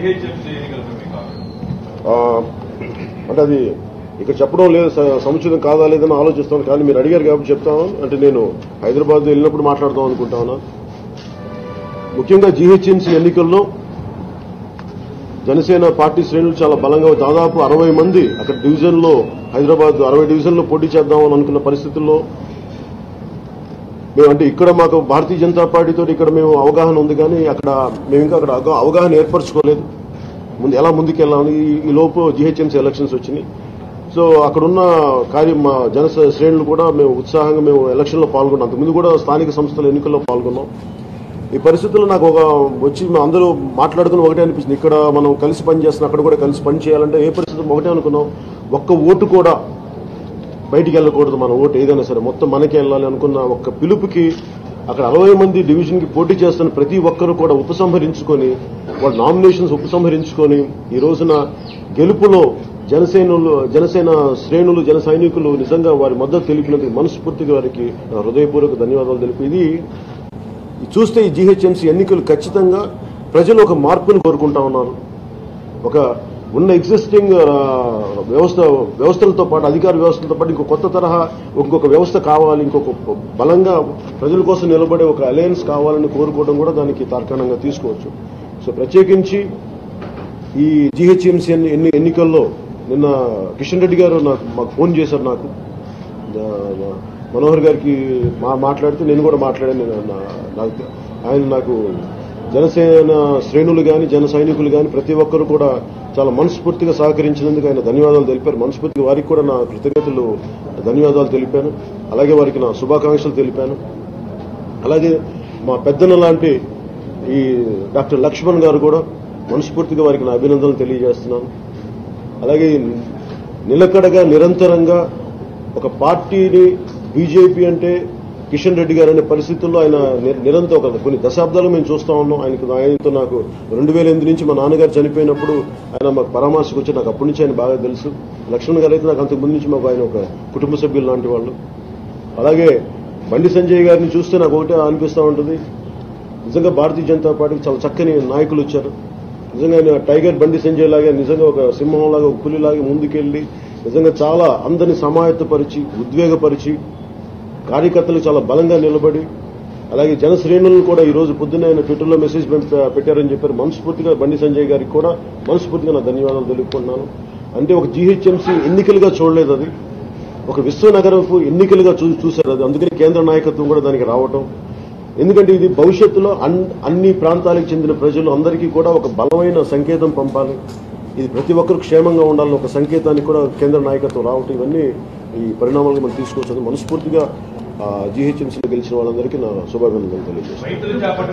GHMC ఎన్నికలపై మీ comment ఆ, అంటే అది ఇక్కడ చెప్పడం లేదు స- సముచితం కాదా లేదని ఆలోచిస్తాను కానీ మీరు అడిగారు కాబట్టి చెప్తాను అంటే నేను హైదరాబాద్ వెళ్ళినప్పుడు మాట్లాడదాం అనుకుంటాను ముఖ్యంగా జీహెచ్ఎంసీ ఎన్నికల్లో జనసేన పార్టీ శ్రేణులు చాలా బలంగా దాదాపు అరవై మంది అక్కడ డివిజన్లో హైదరాబాద్ అరవై డివిజన్లో పోటీ చేద్దామని అనుకున్న పరిస్థితుల్లో మేము అంటే ఇక్కడ మాకు భారతీయ జనతా పార్టీతో ఇక్కడ మేము అవగాహన ఉంది కానీ అక్కడ మేము ఇంకా అక్కడ అవగా- అవగాహన ఏర్పరచుకోలేదు ముందు ఎలా ముందుకెళ్ళాలని ఈ- ఈ లోపు జిహెచ్ఎంసీ ఎలక్షన్స్ వచ్చినాయి సో అక్కడున్న కార్యం మా జన శ్రేణులు కూడా మేము ఉత్సాహంగా మేము ఎలక్షన్లో పాల్గొన్నాం అంతకుముందు కూడా స్థానిక సంస్థల ఎన్నికల్లో పాల్గొన్నాం ఈ పరిస్థితుల్లో నాకు ఒక వచ్చి మేము అందరూ మాట్లాడుకుని ఒకటే అనిపిస్తుంది ఇక్కడ మనం కలిసి పని చేస్తున్నాం అక్కడ కూడా కలిసి పని చేయాలంటే ఏ పరిస్థితులు ఒకటే అనుకున్నాం ఒక్క ఓటు కూడా బయటికి వెళ్ళకూడదు మన ఓటు ఏదైనా సరే మొత్తం మనకే వెళ్ళాలి అనుకున్న ఒక్క పిలుపుకి అక్కడ అరవై మంది డివిజన్ కి పోటీ చేస్తున్న ప్రతి ఒక్కరు కూడా ఉపసంహరించుకొని వాళ్ళ నామినేషన్స్ ఉపసంహరించుకొని ఈ రోజున గెలుపులో జనసేనలు జనసేన శ్రేణులు జన సైనికులు నిజంగా వారి మద్దతు తెలిపినందుకు మనస్ఫూర్తిగా వారికి నా హృదయపూర్వక ధన్యవాదాలు తెలిపి ఇది ఇది చూస్తే ఈ జీహెచ్ఎంసీ ఎన్నికలు ఖచ్చితంగా ప్రజలు ఒక మార్పును కోరుకుంటా ఉన్నారు ఒక ఉన్న ఎగ్జిస్టింగ్ వ్యవస్థ వ్యవస్థలతో పాటు అధికార వ్యవస్థలతో పాటు ఇంకో కొత్త తరహా ఇంకొక వ్యవస్థ కావాలి ఇంకొక బలంగా ప్రజల కోసం నిలబడే ఒక అలయన్స్ కావాలని కోరుకోవడం కూడా దానికి తార్కాణంగా తీసుకోవచ్చు సో ప్రత్యేకించి ఈ జీహెచ్ఎంసీ ఎన్ని ఎన్నికల్లో నిన్న కిషన్ రెడ్డి గారు నాకు మాకు ఫోన్ చేశారు నాకు ఆ, మనోహర్ గారికి మా మాట్లాడితే నేను కూడా మాట్లాడాను నేను నా- నాకు ఆయన నాకు జనసేన శ్రేణులు కానీ జన సైనికులు కానీ ప్రతి ఒక్కరు కూడా చాలా మనస్ఫూర్తిగా సహకరించినందుకు ఆయన ధన్యవాదాలు తెలిపారు మనస్ఫూర్తిగా వారికి కూడా నా కృతజ్ఞతలు ధన్యవాదాలు తెలిపాను అలాగే వారికి నా శుభాకాంక్షలు తెలిపాను అలాగే మా పెద్దన లాంటి ఈ డాక్టర్ లక్ష్మణ్ గారు కూడా మనస్ఫూర్తిగా వారికి నా అభినందనలు తెలియజేస్తున్నాను అలాగే నిలకడగా నిరంతరంగా ఒక పార్టీని బీజేపీ అంటే కిషన్ రెడ్డి గారు అనే పరిస్థితుల్లో ఆయన ని- నిరంతరం ఒక కొన్ని దశాబ్దాలు మేము చూస్తా ఉన్నాం ఆయనకు ఆయనతో నాకు రెండు వేల ఎనిమిది నుంచి మా నాన్నగారు చనిపోయినప్పుడు ఆయన మాకు పరామర్శకు వచ్చి నాకు అప్పటి నుంచి ఆయన బాగా తెలుసు లక్ష్మణ్ గారు అయితే నాకు అంతకు ముందు నుంచి మాకు ఆయన ఒక కుటుంబ సభ్యులు లాంటి వాళ్ళు అలాగే బండి సంజయ్ గారిని చూస్తే నాకు ఒకటే అనిపిస్తూ ఉంటుంది నిజంగా భారతీయ జనతా పార్టీకి చాలా చక్కని నాయకులు వచ్చారు నిజంగా ఆయన టైగర్ బండి సంజయ్ లాగా నిజంగా ఒక సింహం లాగా ఒక పులిలాగా ముందుకెళ్లి నిజంగా చాలా అందరిని సమాయత్తపరిచి ఉద్వేగపరిచి కార్యకర్తలు చాలా బలంగా నిలబడి అలాగే జన శ్రేణులను కూడా ఈ రోజు పొద్దున్నే ఆయన ట్విట్టర్లో మెసేజ్ పంప- పెట్టారని చెప్పారు మనస్ఫూర్తిగా బండి సంజయ్ గారికి కూడా మనస్ఫూర్తిగా నా ధన్యవాదాలు తెలుపుకుంటున్నాను అంటే ఒక జీహెచ్ఎంసీ ఎన్నికలుగా చూడలేదు అది ఒక విశ్వనగరపు ఎన్నికలుగా చూ చూశారు అది అందుకని కేంద్ర నాయకత్వం కూడా దానికి రావటం ఎందుకంటే ఇది భవిష్యత్తులో అన్- అన్ని ప్రాంతాలకు చెందిన ప్రజలు అందరికీ కూడా ఒక బలమైన సంకేతం పంపాలి ఇది ప్రతి ఒక్కరు క్షేమంగా ఉండాలని ఒక సంకేతానికి కూడా కేంద్ర నాయకత్వం రావటం ఇవన్నీ ఈ పరిణామాలు మనం తీసుకోవచ్చు మనస్ఫూర్తిగా జీహెచ్ఎంసీలో గెలిచిన వాళ్ళందరికీ నా శుభాభినందనలు తెలియజేస్తాను రైతులు చేపట్టిన